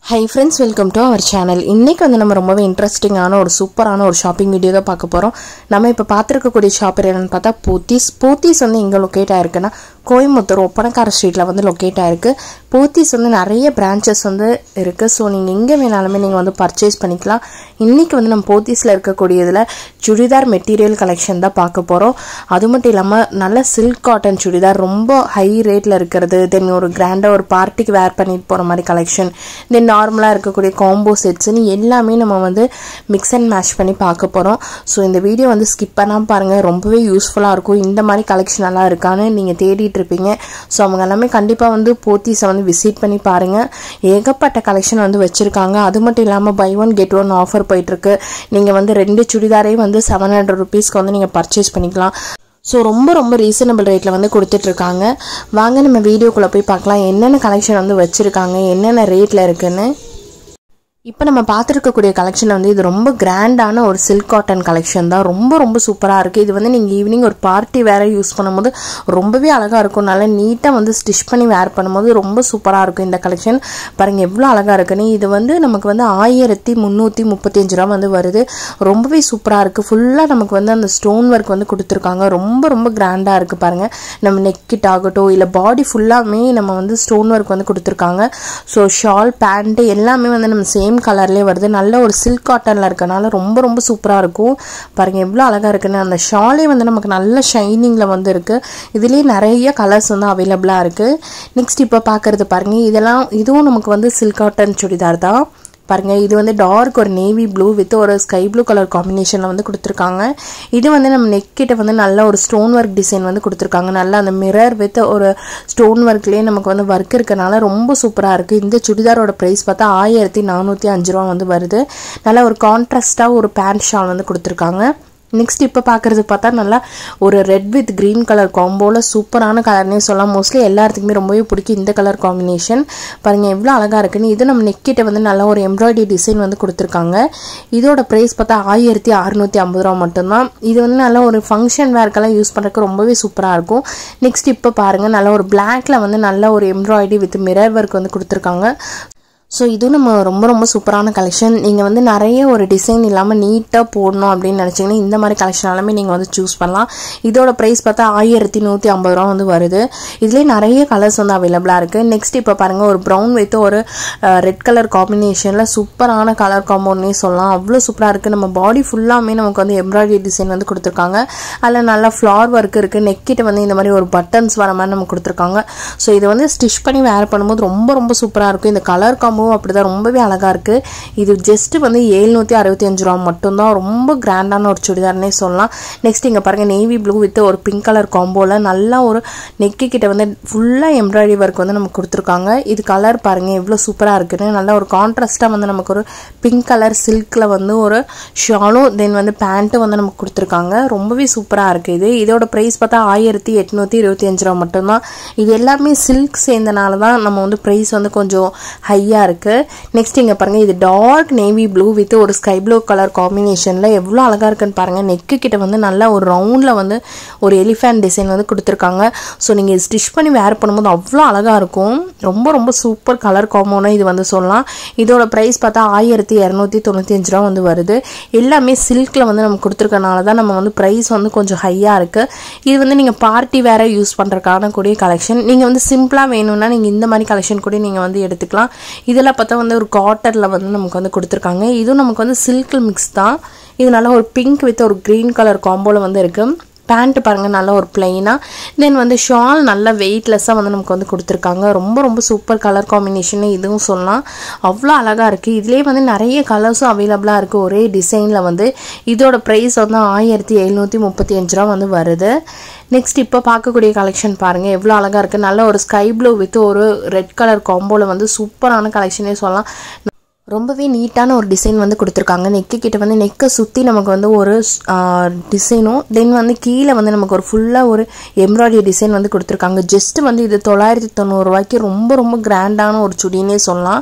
high friends welcome to our channel இன்றைக்கி வந்து நம்ம ரொம்பவே இன்ட்ரெஸ்டிங்கான ஒரு சூப்பரான ஒரு ஷாப்பிங் வீடியோ தான் பார்க்க போகிறோம் நம்ம இப்போ பார்த்துருக்கக்கூடிய ஷாப் என்னென்னு பார்த்தா போத்தீஸ் போத்தீஸ் வந்து எங்கே லொக்கேட் ஆயிருக்குன்னா கோயம்புத்தூர் ஒப்பனக்கார ஸ்ட்ரீட்டில் வந்து லொக்கேட் ஆயிருக்கு போத்தீஸ் வந்து நிறைய பிரான்ச்சஸ் வந்து இருக்குது ஸோ நீங்கள் எங்கே வேணாலுமே நீங்கள் வந்து பர்ச்சேஸ் பண்ணிக்கலாம் இன்றைக்கி வந்து நம்ம போத்தீஸில் இருக்கக்கூடியதில் சுடிதார் மெட்டீரியல் கலெக்ஷன் தான் பார்க்க போகிறோம் அது மட்டும் இல்லாமல் நல்ல சில்க் காட்டன் சுடிதார் ரொம்ப ஹை ரேட்டில் இருக்கிறது தென் ஒரு கிராண்டாக ஒரு பார்ட்டிக்கு வேர் பண்ணிட்டு போகிற மாதிரி கலெக்ஷன் தென் நார்மலாக இருக்கக்கூடிய காம்போ செட்ஸ்னு எல்லாமே நம்ம வந்து மிக்ஸ் அண்ட் மேட்ச் பண்ணி பார்க்க போகிறோம் ஸோ இந்த வீடியோ வந்து ஸ்கிப் பண்ணாமல் பாருங்கள் ரொம்பவே யூஸ்ஃபுல்லாக இருக்கும் இந்த மாதிரி கலெக்ஷன் எல்லாம் இருக்கான்னு நீங்கள் தேடிட்டு இருப்பீங்க ஸோ அவங்க எல்லாமே கண்டிப்பாக வந்து போத்தீஸை வந்து விசிட் பண்ணி பாருங்கள் ஏகப்பட்ட கலெக்ஷன் வந்து வச்சுருக்காங்க அது மட்டும் இல்லாமல் buy one get one offer போயிட்டுருக்கு நீங்கள் வந்து ரெண்டு சுடிதாரே வந்து செவன் ஹண்ட்ரட் ருபீஸ்க்கு வந்து நீங்கள் பர்ச்சேஸ் பண்ணிக்கலாம் ஸோ ரொம்ப ரொம்ப ரீசனபிள் ரேட்டில் வந்து கொடுத்துட்ருக்காங்க வாங்க நம்ம வீடியோக்குள்ளே போய் பார்க்கலாம் என்னென்ன கலெக்ஷன் வந்து வச்சுருக்காங்க என்னென்ன ரேட்டில் இருக்குன்னு இப்போ நம்ம பார்த்துருக்கக்கூடிய கலெக்ஷன் வந்து இது ரொம்ப கிராண்டான ஒரு சில்க் காட்டன் கலெக்ஷன் தான் ரொம்ப ரொம்ப சூப்பராக இருக்குது இது வந்து நீங்கள் ஈவினிங் ஒரு பார்ட்டி வேறு யூஸ் பண்ணும்போது ரொம்பவே அழகாக இருக்கும் நல்லா நீட்டாக வந்து ஸ்டிச் பண்ணி வேர் பண்ணும்போது ரொம்ப சூப்பராக இருக்கும் இந்த கலெக்ஷன் பாருங்கள் எவ்வளோ அழகாக இருக்குன்னு இது வந்து நமக்கு வந்து ஆயிரத்தி முந்நூற்றி முப்பத்தஞ்சு ரூபா வந்து வருது ரொம்பவே சூப்பராக இருக்குது ஃபுல்லாக நமக்கு வந்து அந்த ஸ்டோன் ஒர்க் வந்து கொடுத்துருக்காங்க ரொம்ப ரொம்ப கிராண்டாக இருக்குது பாருங்கள் நம்ம நெக்கிட் ஆகட்டும் இல்லை பாடி ஃபுல்லாமே நம்ம வந்து ஸ்டோன் ஒர்க் வந்து கொடுத்துருக்காங்க ஸோ ஷால் பேண்ட்டு எல்லாமே வந்து நம்ம சேம் சேம் கலர்லேயே வருது நல்ல ஒரு சில்க் காட்டனில் இருக்கனால ரொம்ப ரொம்ப சூப்பராக இருக்கும் பாருங்கள் எவ்வளோ அழகாக இருக்குன்னு அந்த ஷாலே வந்து நமக்கு நல்ல ஷைனிங்கில் வந்து இருக்குது இதுலேயே நிறைய கலர்ஸ் வந்து அவைலபிளாக இருக்குது நெக்ஸ்ட் இப்போ பார்க்குறது பாருங்கள் இதெல்லாம் இதுவும் நமக்கு வந்து சில்க் காட்டன் சுடிதார் தான் பாருங்கள் இது வந்து டார்க் ஒரு நேவி ப்ளூ வித் ஒரு ஸ்கை ப்ளூ கலர் காம்பினேஷனில் வந்து கொடுத்துருக்காங்க இது வந்து நம்ம நெக் கிட்ட வந்து நல்ல ஒரு ஸ்டோன் ஒர்க் டிசைன் வந்து கொடுத்துருக்காங்க நல்லா அந்த மிரர் வித் ஒரு ஸ்டோன் ஒர்க்லேயே நமக்கு வந்து ஒர்க் இருக்கனால ரொம்ப சூப்பராக இருக்குது இந்த சுடிதாரோட ப்ரைஸ் பார்த்தா ஆயிரத்தி நானூற்றி அஞ்சு ரூபா வந்து வருது நல்லா ஒரு கான்ட்ராஸ்டாக ஒரு பேண்ட் ஷால் வந்து கொடுத்துருக்காங்க நெக்ஸ்ட் இப்போ பார்க்குறது பார்த்தா நல்லா ஒரு ரெட் வித் க்ரீன் கலர் காம்போவில் சூப்பரான கலர்னே சொல்லலாம் மோஸ்ட்லி எல்லாத்துக்குமே ரொம்பவே பிடிக்கும் இந்த கலர் காம்பினேஷன் பாருங்கள் எவ்வளோ அழகாக இருக்குன்னு இது நம்ம நெக்கிட்ட வந்து நல்ல ஒரு எம்ப்ராய்டரி டிசைன் வந்து கொடுத்துருக்காங்க இதோட ப்ரைஸ் பார்த்தா ஆயிரத்தி அறுநூற்றி ஐம்பது ரூபா மட்டும்தான் இது வந்து நல்ல ஒரு ஃபங்க்ஷன் வேர்க்கெல்லாம் யூஸ் பண்ணுறதுக்கு ரொம்பவே சூப்பராக இருக்கும் நெக்ஸ்ட் இப்போ பாருங்கள் நல்ல ஒரு பிளாக்ல வந்து நல்ல ஒரு எம்ப்ராய்டரி வித் மிரர் ஒர்க் வந்து கொடுத்துருக்காங்க ஸோ இதுவும் நம்ம ரொம்ப ரொம்ப சூப்பரான கலெக்ஷன் நீங்கள் வந்து நிறைய ஒரு டிசைன் இல்லாமல் நீட்டாக போடணும் அப்படின்னு நினச்சிங்கன்னா இந்த மாதிரி கலெக்ஷன் எல்லாமே நீங்கள் வந்து சூஸ் பண்ணலாம் இதோட ப்ரைஸ் பார்த்தா ஆயிரத்தி நூற்றி ஐம்பது ரூபா வந்து வருது இதுலேயே நிறைய கலர்ஸ் வந்து அவைலபிளாக இருக்குது நெக்ஸ்ட் இப்போ பாருங்கள் ஒரு ப்ரௌன் வித் ஒரு ரெட் கலர் காம்பினேஷனில் சூப்பரான கலர் காம்பவுண்ட்னே சொல்லலாம் அவ்வளோ சூப்பராக இருக்குது நம்ம பாடி ஃபுல்லாமே நமக்கு வந்து எம்ப்ராய்டரி டிசைன் வந்து கொடுத்துருக்காங்க அதில் நல்லா ஃப்ளார் ஒர்க் இருக்குது நெக்கிட்ட வந்து இந்த மாதிரி ஒரு பட்டன்ஸ் வர மாதிரி நம்ம கொடுத்துருக்காங்க ஸோ இதை வந்து ஸ்டிச் பண்ணி வேர் பண்ணும்போது ரொம்ப ரொம்ப சூப்பராக இருக்கும் இந்த கலர் காம்போ காம்போவும் அப்படி தான் ரொம்பவே அழகாக இருக்குது இது ஜஸ்ட்டு வந்து ஏழ்நூற்றி அறுபத்தி அஞ்சு ரூபா மட்டும்தான் ரொம்ப கிராண்டான ஒரு சுடிதார்னே சொல்லலாம் நெக்ஸ்ட் இங்கே பாருங்கள் நேவி ப்ளூ வித் ஒரு பிங்க் கலர் காம்போவில் நல்லா ஒரு நெக்கு கிட்ட வந்து ஃபுல்லாக எம்ப்ராய்டரி ஒர்க் வந்து நமக்கு கொடுத்துருக்காங்க இது கலர் பாருங்கள் எவ்வளோ சூப்பராக இருக்குன்னு நல்லா ஒரு கான்ட்ராஸ்ட்டாக வந்து நமக்கு ஒரு பிங்க் கலர் சில்கில் வந்து ஒரு ஷாலும் தென் வந்து பேண்ட்டும் வந்து நமக்கு கொடுத்துருக்காங்க ரொம்பவே சூப்பராக இருக்குது இது இதோட ப்ரைஸ் பார்த்தா ஆயிரத்தி எட்நூற்றி இருபத்தி அஞ்சு ரூபா மட்டும்தான் இது எல்லாமே சில்க் சேர்ந்தனால தான் நம்ம வந்து ப்ரைஸ் வந்து கொஞ்சம் ஹையாக இருக்குது நெக்ஸ்ட் இங்கே பாருங்கள் இது டார்க் நேவி ப்ளூ வித் ஒரு ஸ்கை ப்ளூ கலர் காம்பினேஷனில் எவ்வளோ அழகாக இருக்குன்னு பாருங்கள் நெக்கு கிட்ட வந்து நல்லா ஒரு ரவுண்டில் வந்து ஒரு எலிஃபேண்ட் டிசைன் வந்து கொடுத்துருக்காங்க ஸோ நீங்கள் ஸ்டிச் பண்ணி வேர் பண்ணும்போது அவ்வளோ அழகாக இருக்கும் ரொம்ப ரொம்ப சூப்பர் கலர் காம்போன்னு இது வந்து சொல்லலாம் இதோட ப்ரைஸ் பார்த்தா ஆயிரத்தி இரநூத்தி தொண்ணூற்றி அஞ்சு ரூபா வந்து வருது எல்லாமே சில்கில் வந்து நம்ம கொடுத்துருக்கனால தான் நம்ம வந்து ப்ரைஸ் வந்து கொஞ்சம் ஹையாக இருக்குது இது வந்து நீங்கள் பார்ட்டி வேறு யூஸ் பண்ணுறதுக்கான கூடிய கலெக்ஷன் நீங்கள் வந்து சிம்பிளாக வேணும்னா நீங்கள் இந்த மாதிரி கலெக்ஷன் கூட நீங்கள் வந்து எடுத்துக்கலாம் இதெல்லாம் பார்த்தா வந்து ஒரு காட்டனில் வந்து நமக்கு வந்து கொடுத்துருக்காங்க இதுவும் நமக்கு வந்து சில்க் மிக்ஸ் தான் இது நல்லா ஒரு பிங்க் வித் ஒரு க்ரீன் கலர் காம்போவில் வந்து இருக்குது பேண்ட்டு பாருங்கள் நல்லா ஒரு பிளெயினாக தென் வந்து ஷால் நல்லா வெயிட்லெஸ்ஸாக வந்து நமக்கு வந்து கொடுத்துருக்காங்க ரொம்ப ரொம்ப சூப்பர் கலர் காம்பினேஷன் இதுவும் சொல்லலாம் அவ்வளோ அழகாக இருக்குது இதுலேயே வந்து நிறைய கலர்ஸும் அவைலபிளாக இருக்குது ஒரே டிசைனில் வந்து இதோட ப்ரைஸ் வந்து ஆயிரத்தி எழுநூற்றி முப்பத்தி அஞ்சு ரூபா வந்து வருது நெக்ஸ்ட் இப்போ பார்க்கக்கூடிய கலெக்ஷன் பாருங்கள் எவ்வளோ அழகாக இருக்குது நல்ல ஒரு ஸ்கை ப்ளூ வித் ஒரு ரெட் கலர் காம்போவில் வந்து சூப்பரான கலெக்ஷனே சொல்லலாம் ரொம்பவே நீட்டான ஒரு டிசைன் வந்து கொடுத்துருக்காங்க நெக்கு கிட்ட வந்து நெக்கை சுற்றி நமக்கு வந்து ஒரு டிசைனும் தென் வந்து கீழே வந்து நமக்கு ஒரு ஃபுல்லாக ஒரு எம்ப்ராய்டரி டிசைன் வந்து கொடுத்துருக்காங்க ஜஸ்ட் வந்து இது தொள்ளாயிரத்தி தொண்ணூறுரூவாய்க்கு ரொம்ப ரொம்ப கிராண்டான ஒரு சுடினே சொல்லலாம்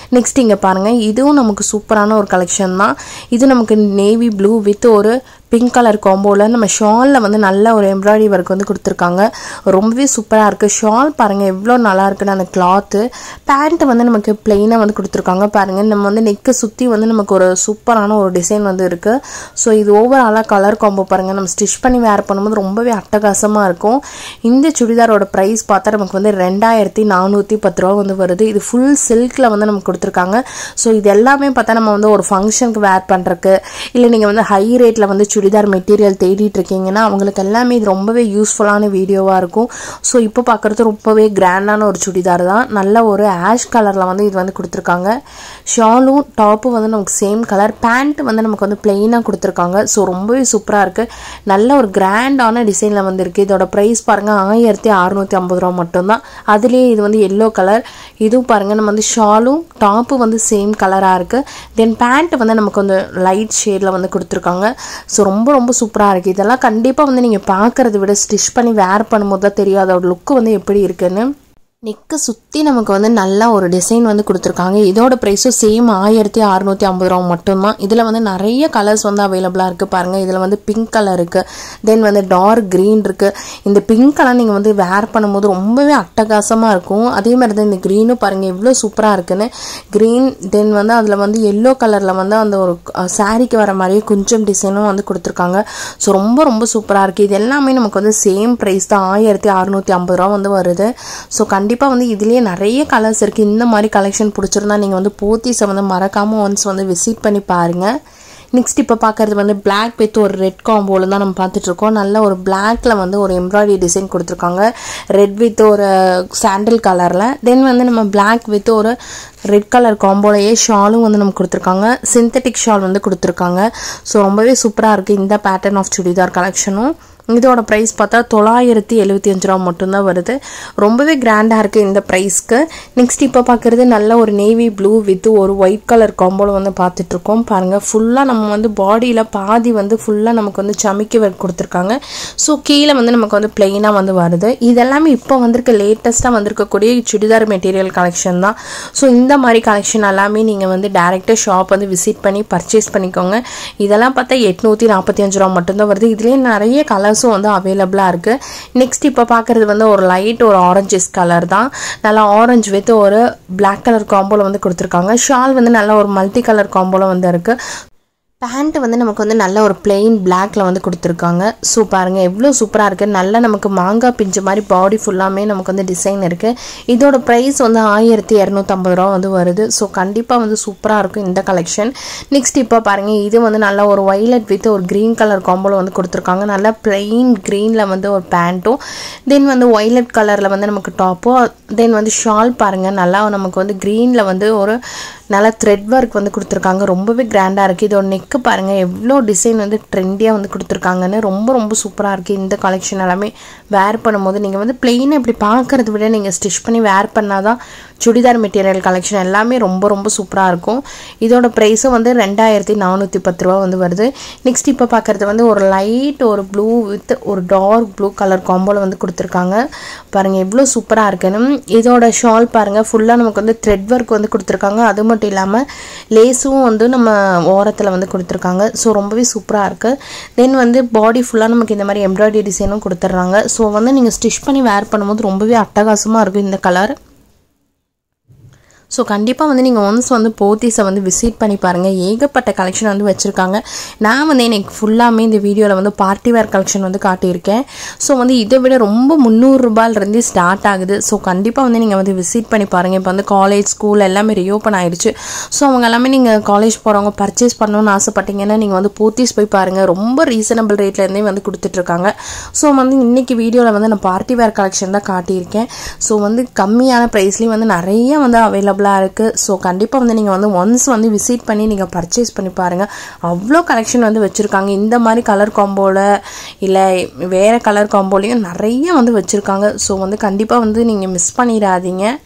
நெக்ஸ்ட் இங்கே பாருங்கள் இதுவும் நமக்கு சூப்பரான ஒரு கலெக்ஷன் தான் இது நமக்கு நேவி ப்ளூ வித் ஒரு பிங்க் கலர் காம்போவில் நம்ம ஷாலில் வந்து நல்ல ஒரு எம்ப்ராய்டரி ஒர்க் வந்து கொடுத்துருக்காங்க ரொம்பவே சூப்பராக இருக்குது ஷால் பாருங்கள் எவ்வளோ நல்லா இருக்குன்னு அந்த கிளாத்து பேண்ட்டு வந்து நமக்கு பிளெயினாக வந்து கொடுத்துருக்காங்க பாருங்கள் நம்ம வந்து நெக்கை சுற்றி வந்து நமக்கு ஒரு சூப்பரான ஒரு டிசைன் வந்து இருக்குது ஸோ இது ஓவராலாக கலர் காம்போ பாருங்கள் நம்ம ஸ்டிச் பண்ணி வேர் பண்ணும்போது ரொம்பவே அட்டகாசமாக இருக்கும் இந்த சுடிதாரோட ப்ரைஸ் பார்த்தா நமக்கு வந்து ரெண்டாயிரத்தி நானூற்றி பத்து ரூபா வந்து வருது இது ஃபுல் சில்கில் வந்து நமக்கு கொடுத்துருக்காங்க ஸோ இது எல்லாமே பார்த்தா நம்ம வந்து ஒரு ஃபங்க்ஷனுக்கு வேர் பண்ணுறக்கு இல்லை நீங்கள் வந்து ஹை ரேட்டில் வந்து சுடிதார் மெட்டீரியல் தேடிட்டு இருக்கீங்கன்னா அவங்களுக்கு எல்லாமே இது ரொம்பவே யூஸ்ஃபுல்லான வீடியோவாக இருக்கும் ஸோ இப்போ பார்க்குறது ரொம்பவே கிராண்டான ஒரு சுடிதார் தான் நல்ல ஒரு ஆஷ் கலரில் வந்து இது வந்து கொடுத்துருக்காங்க ஷாலும் டாப்பும் வந்து நமக்கு சேம் கலர் பேண்ட் வந்து நமக்கு வந்து பிளெயினாக கொடுத்துருக்காங்க ஸோ ரொம்பவே சூப்பராக இருக்குது நல்ல ஒரு கிராண்டான டிசைனில் வந்து இருக்குது இதோட ப்ரைஸ் பாருங்கள் ஆயிரத்தி அறநூற்றி ஐம்பது ரூபா மட்டும்தான் அதுலேயே இது வந்து எல்லோ கலர் இதுவும் பாருங்கள் நம்ம வந்து ஷாலும் டாப்பு வந்து சேம் கலராக இருக்குது தென் பேண்ட் வந்து நமக்கு வந்து லைட் ஷேடில் வந்து கொடுத்துருக்காங்க ஸோ ரொம்ப ரொம்ப சூப்பராக இருக்குது இதெல்லாம் கண்டிப்பாக வந்து நீங்கள் பார்க்குறத விட ஸ்டிச் பண்ணி வேர் பண்ணும்போது தான் தெரியும் அதோட லுக்கு வந்து எப்படி இருக்குன்னு நெக்கை சுற்றி நமக்கு வந்து நல்ல ஒரு டிசைன் வந்து கொடுத்துருக்காங்க இதோட ப்ரைஸும் சேம் ஆயிரத்தி அறநூற்றி ஐம்பது ரூபா மட்டும்தான் இதில் வந்து நிறைய கலர்ஸ் வந்து அவைலபிளாக இருக்குது பாருங்கள் இதில் வந்து பிங்க் கலர் இருக்குது தென் வந்து டார்க் க்ரீன் இருக்குது இந்த பிங்க் கலர் நீங்கள் வந்து வேர் பண்ணும்போது ரொம்பவே அட்டகாசமாக இருக்கும் அதே மாதிரி தான் இந்த க்ரீனும் பாருங்கள் எவ்வளோ சூப்பராக இருக்குன்னு க்ரீன் தென் வந்து அதில் வந்து எல்லோ கலரில் வந்து அந்த ஒரு சாரீக்கு வர மாதிரியே கொஞ்சம் டிசைனும் வந்து கொடுத்துருக்காங்க ஸோ ரொம்ப ரொம்ப சூப்பராக இருக்குது இது எல்லாமே நமக்கு வந்து சேம் ப்ரைஸ் தான் ஆயிரத்தி அறநூற்றி ஐம்பது ரூபா வந்து வருது ஸோ கண்டிப்பாக வந்து இதுலேயே நிறைய கலர்ஸ் இருக்குது இந்த மாதிரி கலெக்ஷன் பிடிச்சிருந்தா நீங்கள் வந்து போத்தீஸை வந்து மறக்காமல் ஒன்ஸ் வந்து விசிட் பண்ணி பாருங்கள் நெக்ஸ்ட் இப்போ பார்க்குறது வந்து பிளாக் வித் ஒரு ரெட் காம்போவில் தான் நம்ம பார்த்துட்ருக்கோம் நல்ல ஒரு பிளாக்ல வந்து ஒரு எம்ப்ராய்டரி டிசைன் கொடுத்துருக்காங்க ரெட் வித் ஒரு சாண்டில் கலரில் தென் வந்து நம்ம பிளாக் வித் ஒரு ரெட் கலர் காம்போலையே ஷாலும் வந்து நமக்கு கொடுத்துருக்காங்க சிந்தட்டிக் ஷால் வந்து கொடுத்துருக்காங்க ஸோ ரொம்பவே சூப்பராக இருக்குது இந்த பேட்டர்ன் ஆஃப் சுடிதார் கலெக்ஷனும் இதோட ப்ரைஸ் பார்த்தா தொள்ளாயிரத்தி எழுபத்தி அஞ்சு ரூபா மட்டும்தான் வருது ரொம்பவே கிராண்டாக இருக்குது இந்த ப்ரைஸ்க்கு நெக்ஸ்ட் இப்போ பார்க்குறது நல்ல ஒரு நேவி ப்ளூ வித் ஒரு ஒயிட் கலர் காம்போவில் வந்து பார்த்துட்ருக்கோம் பாருங்கள் ஃபுல்லாக நம்ம வந்து பாடியில் பாதி வந்து ஃபுல்லாக நமக்கு வந்து சமைக்க ஒர்க் கொடுத்துருக்காங்க ஸோ கீழே வந்து நமக்கு வந்து பிளெயினாக வந்து வருது இதெல்லாமே இப்போ வந்திருக்க லேட்டஸ்ட்டாக வந்திருக்கக்கூடிய சுடிதார் மெட்டீரியல் கலெக்ஷன் தான் ஸோ இந்த மாதிரி கலெக்ஷன் எல்லாமே நீங்கள் வந்து டேரெக்டாக ஷாப் வந்து விசிட் பண்ணி பர்ச்சேஸ் பண்ணிக்கோங்க இதெல்லாம் பார்த்தா எட்நூற்றி நாற்பத்தி அஞ்சு ரூபா மட்டும்தான் வருது இதுலேயே நிறைய கலர்ஸும் வந்து அவைலபிளாக இருக்குது நெக்ஸ்ட் இப்போ பார்க்குறது வந்து ஒரு லைட் ஒரு ஆரஞ்சிஸ் கலர் தான் நல்லா ஆரஞ்சு வித் ஒரு பிளாக் கலர் காம்போவில் வந்து கொடுத்துருக்காங்க ஷால் வந்து நல்ல ஒரு மல்டி கலர் காம்போவில் வந்து இருக்குது பேண்ட்டு வந்து நமக்கு வந்து நல்ல ஒரு பிளெயின் பிளாக்ல வந்து கொடுத்துருக்காங்க ஸோ பாருங்கள் எவ்வளோ சூப்பராக இருக்குது நல்ல நமக்கு மாங்காய் பிஞ்சு மாதிரி பாடி ஃபுல்லாமே நமக்கு வந்து டிசைன் இருக்குது இதோட ப்ரைஸ் வந்து ஆயிரத்தி இரநூத்தம்பது ரூபா வந்து வருது ஸோ கண்டிப்பாக வந்து சூப்பராக இருக்கும் இந்த கலெக்ஷன் நெக்ஸ்ட் இப்போ பாருங்கள் இது வந்து நல்ல ஒரு வைலட் வித் ஒரு க்ரீன் கலர் காம்போவில் வந்து கொடுத்துருக்காங்க நல்லா பிளெயின் க்ரீனில் வந்து ஒரு பேண்ட்டும் தென் வந்து ஒய்லட் கலரில் வந்து நமக்கு டாப்பும் தென் வந்து ஷால் பாருங்கள் நல்லா நமக்கு வந்து க்ரீனில் வந்து ஒரு நல்லா த்ரெட் ஒர்க் வந்து கொடுத்துருக்காங்க ரொம்பவே கிராண்டாக இருக்குது இதோட நெக்கு பாருங்கள் எவ்வளோ டிசைன் வந்து ட்ரெண்டியாக வந்து கொடுத்துருக்காங்கன்னு ரொம்ப ரொம்ப சூப்பராக இருக்குது இந்த கலெக்ஷன் எல்லாமே வேர் பண்ணும்போது நீங்கள் வந்து பிளெயினாக இப்படி பார்க்குறத விட நீங்கள் ஸ்டிச் பண்ணி வேர் பண்ணால் தான் சுடிதார் மெட்டீரியல் கலெக்ஷன் எல்லாமே ரொம்ப ரொம்ப சூப்பராக இருக்கும் இதோட ப்ரைஸும் வந்து ரெண்டாயிரத்தி நானூற்றி பத்து ரூபா வந்து வருது நெக்ஸ்ட் இப்போ பார்க்குறது வந்து ஒரு லைட் ஒரு ப்ளூ வித் ஒரு டார்க் ப்ளூ கலர் காம்போவில் வந்து கொடுத்துருக்காங்க பாருங்கள் எவ்வளோ சூப்பராக இருக்குன்னு இதோட ஷால் பாருங்கள் ஃபுல்லாக நமக்கு வந்து த்ரெட் ஒர்க் வந்து கொடுத்துருக்காங்க அது மட்டும் இல்லாமல் லேஸும் வந்து நம்ம ஓரத்தில் வந்து கொடுத்துருக்காங்க ஸோ ரொம்பவே சூப்பராக இருக்குது தென் வந்து பாடி ஃபுல்லாக நமக்கு இந்த மாதிரி எம்ப்ராய்டரி டிசைனும் கொடுத்துட்றாங்க ஸோ வந்து நீங்கள் ஸ்டிச் பண்ணி வேர் பண்ணும்போது ரொம்பவே அட்டகாசமாக இருக்கும் இந்த கலர் ஸோ கண்டிப்பாக வந்து நீங்கள் ஒன்ஸ் வந்து போத்தீஸை வந்து விசிட் பண்ணி பாருங்கள் ஏகப்பட்ட கலெக்ஷன் வந்து வச்சுருக்காங்க நான் வந்து எனக்கு ஃபுல்லாமே இந்த வீடியோவில் வந்து பார்ட்டி வேர் கலெக்ஷன் வந்து காட்டியிருக்கேன் ஸோ வந்து இதை விட ரொம்ப முந்நூறுரூபாயிலிருந்து ஸ்டார்ட் ஆகுது ஸோ கண்டிப்பாக வந்து நீங்கள் வந்து விசிட் பண்ணி பாருங்கள் இப்போ வந்து காலேஜ் ஸ்கூல் எல்லாமே ரீஓப்பன் ஆயிடுச்சு ஸோ அவங்க எல்லாமே நீங்கள் காலேஜ் போகிறவங்க பர்ச்சேஸ் பண்ணணும்னு ஆசைப்பட்டீங்கன்னா நீங்கள் வந்து போத்தீஸ் போய் பாருங்கள் ரொம்ப ரீசனபிள் ரேட்லேருந்தே வந்து கொடுத்துட்ருக்காங்க ஸோ வந்து இன்றைக்கி வீடியோவில் வந்து நான் பார்ட்டி வேர் கலெக்ஷன் தான் காட்டியிருக்கேன் ஸோ வந்து கம்மியான ப்ரைஸ்லேயும் வந்து நிறைய வந்து அவைலபிள் அவைலபிளாக இருக்குது ஸோ கண்டிப்பாக வந்து நீங்கள் வந்து ஒன்ஸ் வந்து விசிட் பண்ணி நீங்கள் பர்ச்சேஸ் பண்ணி பாருங்கள் அவ்வளோ கலெக்ஷன் வந்து வச்சுருக்காங்க இந்த மாதிரி கலர் காம்போவில் இல்லை வேறு கலர் காம்போலையும் நிறைய வந்து வச்சுருக்காங்க ஸோ வந்து கண்டிப்பாக வந்து நீங்கள் மிஸ் பண்ணிடாதீங்க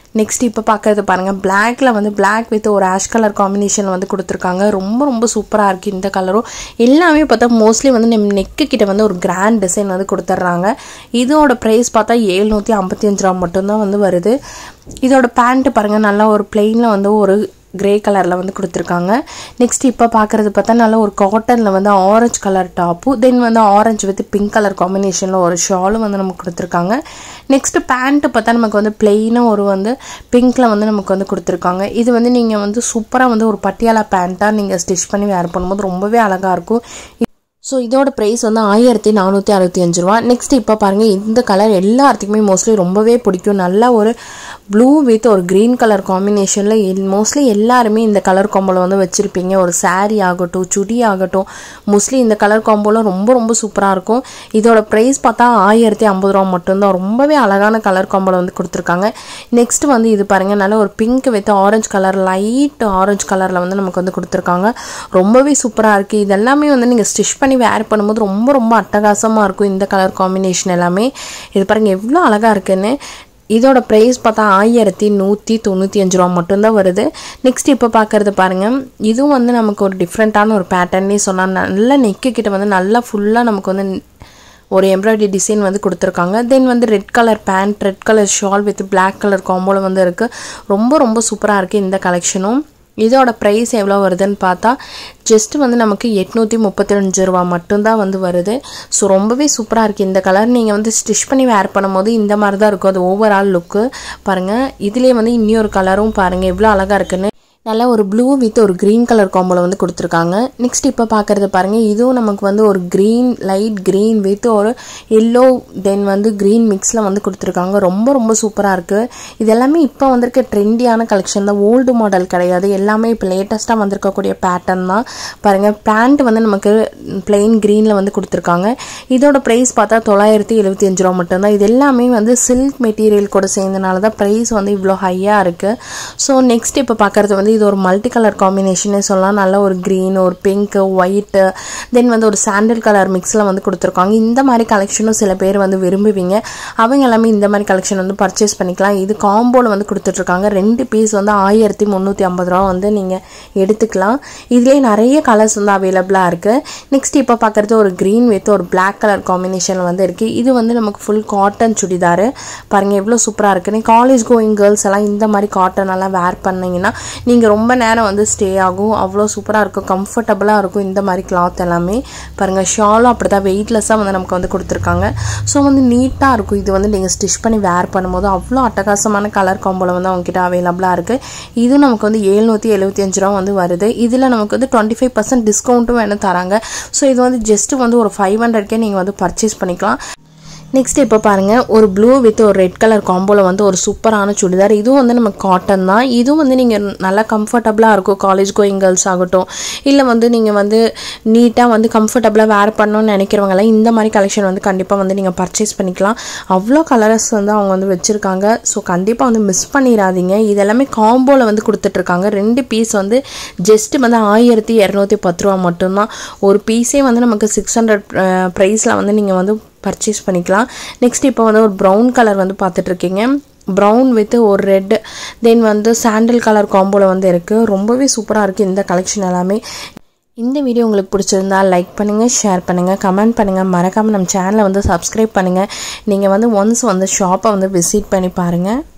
நெக்ஸ்ட் இப்போ பார்க்கறது பாருங்கள் பிளாக்ல வந்து பிளாக் வித் ஒரு ஆஷ் கலர் காம்பினேஷன் வந்து கொடுத்துருக்காங்க ரொம்ப ரொம்ப சூப்பராக இருக்குது இந்த கலரும் எல்லாமே பார்த்தா மோஸ்ட்லி வந்து நம்ம நெக்கு கிட்ட வந்து ஒரு கிராண்ட் டிசைன் வந்து கொடுத்துட்றாங்க இதோட ப்ரைஸ் பார்த்தா ஏழ்நூற்றி ஐம்பத்தி அஞ்சு ரூபா மட்டும்தான் வந்து வருது இதோட பேண்ட்டு பாருங்கள் நல்லா ஒரு பிளெயினில் வந்து ஒரு கிரே கலரில் வந்து கொடுத்துருக்காங்க நெக்ஸ்ட் இப்போ பார்க்குறது பார்த்தா நல்லா ஒரு காட்டனில் வந்து ஆரஞ்சு கலர் டாப்பு தென் வந்து ஆரஞ்சு வித் பிங்க் கலர் காம்பினேஷனில் ஒரு ஷாலும் வந்து நமக்கு கொடுத்துருக்காங்க நெக்ஸ்ட் பேண்ட்டு பார்த்தா நமக்கு வந்து பிளெயினாக ஒரு வந்து பிங்க்கில் வந்து நமக்கு வந்து கொடுத்துருக்காங்க இது வந்து நீங்கள் வந்து சூப்பராக வந்து ஒரு பட்டியாலா பேண்ட்டாக நீங்கள் ஸ்டிச் பண்ணி வேர் பண்ணும்போது ரொம்பவே அழகாக இருக்கும் ஸோ இதோட ப்ரைஸ் வந்து ஆயிரத்தி நானூற்றி அறுபத்தி அஞ்சு ரூபா நெக்ஸ்ட் இப்போ பாருங்கள் இந்த கலர் எல்லாத்துக்குமே மோஸ்ட்லி ரொம்பவே பிடிக்கும் நல்ல ஒரு ப்ளூ வித் ஒரு க்ரீன் கலர் காம்பினேஷனில் மோஸ்ட்லி எல்லாருமே இந்த கலர் காம்போவில் வந்து வச்சுருப்பீங்க ஒரு saree ஆகட்டும் சுடி ஆகட்டும் மோஸ்ட்லி இந்த கலர் காம்போலாம் ரொம்ப ரொம்ப சூப்பராக இருக்கும் இதோட ப்ரைஸ் பார்த்தா ஆயிரத்தி ஐம்பது ரூபா மட்டும்தான் ரொம்பவே அழகான கலர் காம்போவில் வந்து கொடுத்துருக்காங்க நெக்ஸ்ட் வந்து இது பாருங்கள் நல்ல ஒரு pink with orange colour light orange கலரில் வந்து நமக்கு வந்து கொடுத்துருக்காங்க ரொம்பவே சூப்பராக இருக்குது இதெல்லாமே வந்து நீங்கள் ஸ்டிச் பண்ணி வேர் பண்ணும்போது ரொம்ப ரொம்ப அட்டகாசமாக இருக்கும் இந்த கலர் காம்பினேஷன் எல்லாமே இது பாருங்கள் எவ்வளோ அழகாக இருக்குன்னு இதோட ப்ரைஸ் பார்த்தா ஆயிரத்தி நூற்றி தொண்ணூற்றி அஞ்சு ரூபா மட்டும்தான் வருது நெக்ஸ்ட் இப்போ பார்க்குறது பாருங்கள் இதுவும் வந்து நமக்கு ஒரு டிஃப்ரெண்ட்டான ஒரு பேட்டர்னே சொன்னால் நல்ல நெக்கு கிட்ட வந்து நல்லா ஃபுல்லாக நமக்கு வந்து ஒரு எம்ப்ராய்டரி டிசைன் வந்து கொடுத்துருக்காங்க தென் வந்து red colour pant red colour shawl with black colour காம்போவில் வந்து இருக்குது ரொம்ப ரொம்ப சூப்பராக இருக்குது இந்த கலெக்ஷனும் இதோட ப்ரைஸ் எவ்வளோ வருதுன்னு பார்த்தா ஜஸ்ட் வந்து நமக்கு எட்நூற்றி முப்பத்தி அஞ்சு ரூபா மட்டும்தான் வந்து வருது ஸோ ரொம்பவே சூப்பராக இருக்குது இந்த கலர் நீங்கள் வந்து ஸ்டிச் பண்ணி வேர் பண்ணும்போது இந்த மாதிரி தான் இருக்கும் அது ஓவரால் லுக்கு பாருங்கள் இதுலேயே வந்து இன்னொரு கலரும் பாருங்கள் எவ்வளோ அழகாக இருக்குன்னு நல்ல ஒரு ப்ளூ வித் ஒரு க்ரீன் கலர் காம்போல வந்து கொடுத்துருக்காங்க நெக்ஸ்ட் இப்போ பார்க்குறது பாருங்கள் இதுவும் நமக்கு வந்து ஒரு க்ரீன் லைட் க்ரீன் வித் ஒரு எல்லோ தென் வந்து க்ரீன் மிக்ஸில் வந்து கொடுத்துருக்காங்க ரொம்ப ரொம்ப சூப்பராக இருக்குது இது எல்லாமே இப்போ வந்திருக்க ட்ரெண்டியான கலெக்ஷன் தான் ஓல்டு மாடல் கிடையாது எல்லாமே இப்போ லேட்டஸ்ட்டாக வந்திருக்கக்கூடிய பேட்டர்ன் தான் பாருங்கள் பேண்ட் வந்து நமக்கு பிளெயின் க்ரீனில் வந்து கொடுத்துருக்காங்க இதோட ப்ரைஸ் பார்த்தா தொள்ளாயிரத்தி எழுபத்தி அஞ்சு ரூபா மட்டும்தான் இது எல்லாமே வந்து சில்க் மெட்டீரியல் கூட சேர்ந்தனால தான் ப்ரைஸ் வந்து இவ்வளோ ஹையாக இருக்குது ஸோ நெக்ஸ்ட் இப்போ பார்க்குறது வந்து இது ஒரு மல்டி கலர் காம்பினேஷனே சொல்லலாம் நல்ல ஒரு க்ரீன் ஒரு பிங்க்கு ஒயிட்டு தென் வந்து ஒரு சாண்டல் கலர் மிக்ஸில் வந்து கொடுத்துருக்காங்க இந்த மாதிரி கலெக்ஷனும் சில பேர் வந்து விரும்புவீங்க அவங்க எல்லாமே இந்த மாதிரி கலெக்ஷன் வந்து பர்ச்சேஸ் பண்ணிக்கலாம் இது காம்போவில் வந்து கொடுத்துட்ருக்காங்க ரெண்டு பீஸ் வந்து ஆயிரத்தி முந்நூற்றி ஐம்பது ரூபா வந்து நீங்கள் எடுத்துக்கலாம் இதுலேயே நிறைய கலர்ஸ் வந்து அவைலபிளாக இருக்குது நெக்ஸ்ட் இப்போ பார்க்குறது ஒரு க்ரீன் வித் ஒரு பிளாக் கலர் காம்பினேஷன் வந்து இருக்குது இது வந்து நமக்கு ஃபுல் காட்டன் சுடிதார் பாருங்கள் எவ்வளோ சூப்பராக இருக்குன்னு காலேஜ் கோயிங் கேர்ள்ஸ் எல்லாம் இந்த மாதிரி காட்டன் எல்லாம் வேர் பண்ணீங்கன்னா நீங்கள் ரொம்ப நேரம் வந்து ஸ்டே ஆகும் அவ்வளோ சூப்பராக இருக்கும் கம்ஃபர்டபுளாக இருக்கும் இந்த மாதிரி கிளாத் எல்லாமே பாருங்கள் ஷாலும் அப்படி தான் வெயிட்லெஸ்ஸாக வந்து நமக்கு வந்து கொடுத்துருக்காங்க ஸோ வந்து நீட்டாக இருக்கும் இது வந்து நீங்கள் ஸ்டிச் பண்ணி வேர் பண்ணும்போது அவ்வளோ அட்டகாசமான கலர் காம்போவில் வந்து அவங்ககிட்ட அவைலபிளாக இருக்குது இது நமக்கு வந்து எழுநூற்றி எழுபத்தி அஞ்சு ரூபா வந்து வருது இதில் நமக்கு வந்து டுவெண்ட்டி ஃபைவ் பர்சன்ட் டிஸ்கவுண்ட்டும் வேணும் தராங்க ஸோ இது வந்து ஜஸ்ட் வந்து ஒரு ஃபைவ் ஹண்ட்ரட்கே நீங்கள் வந்து பர்ச்சேஸ் பண்ணிக்கலாம் நெக்ஸ்ட் இப்போ பாருங்கள் ஒரு ப்ளூ வித் ஒரு ரெட் கலர் காம்போவில் வந்து ஒரு சூப்பரான சுடிதார் இதுவும் வந்து நமக்கு காட்டன் தான் இதுவும் வந்து நீங்கள் நல்லா கம்ஃபர்டபுளாக இருக்கும் காலேஜ் கோயிங் கேர்ள்ஸ் ஆகட்டும் இல்லை வந்து நீங்கள் வந்து நீட்டாக வந்து கம்ஃபர்டபுளாக வேர் பண்ணணும்னு நினைக்கிறவங்களாம் இந்த மாதிரி கலெக்ஷன் வந்து கண்டிப்பாக வந்து நீங்கள் பர்ச்சேஸ் பண்ணிக்கலாம் அவ்வளோ கலர்ஸ் வந்து அவங்க வந்து வச்சுருக்காங்க ஸோ கண்டிப்பாக வந்து மிஸ் பண்ணிடாதீங்க இதெல்லாமே காம்போவில் வந்து கொடுத்துட்ருக்காங்க ரெண்டு பீஸ் வந்து ஜஸ்ட்டு வந்து ஆயிரத்தி இரநூத்தி பத்து ரூபா மட்டும்தான் ஒரு பீஸே வந்து நமக்கு சிக்ஸ் ஹண்ட்ரட் ப்ரைஸில் வந்து நீங்கள் வந்து பர்ச்சேஸ் பண்ணிக்கலாம் நெக்ஸ்ட் இப்போ வந்து ஒரு ப்ரௌன் கலர் வந்து பார்த்துட்ருக்கீங்க ப்ரௌன் வித் ஒரு ரெட் தென் வந்து சாண்டில் கலர் காம்போவில் வந்து இருக்குது ரொம்பவே சூப்பராக இருக்குது இந்த கலெக்ஷன் எல்லாமே இந்த வீடியோ உங்களுக்கு பிடிச்சிருந்தா லைக் பண்ணுங்கள் ஷேர் பண்ணுங்கள் கமெண்ட் பண்ணுங்கள் மறக்காமல் நம்ம சேனலை வந்து சப்ஸ்கிரைப் பண்ணுங்கள் நீங்கள் வந்து ஒன்ஸ் வந்து ஷாப்பை வந்து விசிட் பண்ணி பாருங்கள்